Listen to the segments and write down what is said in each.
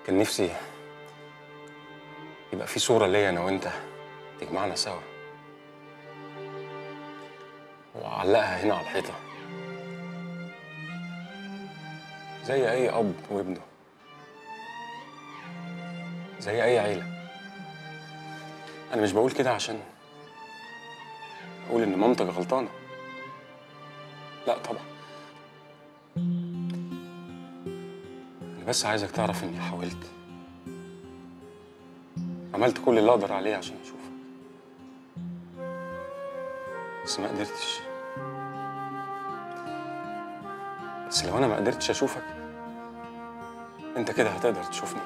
كان نفسي يبقى في صورة ليا أنا وأنت تجمعنا سوا وأعلقها هنا على الحيطة زي أي أب وابنه زي أي عيلة أنا مش بقول كده عشان أقول إن مامتك غلطانة لا طبعا أنا بس عايزك تعرف إني حاولت عملت كل اللي أقدر عليه عشان أشوفك بس ما قدرتش بس لو أنا ما قدرتش أشوفك أنت كده هتقدر تشوفني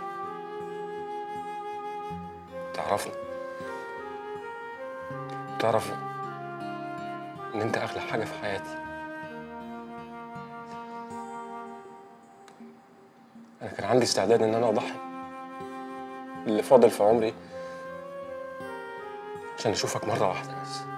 تعرفني تعرف إن أنت أغلى حاجة في حياتي أنا كان عندي استعداد إن أنا أضحي اللي فاضل في عمري عشان أشوفك مرة واحدة بس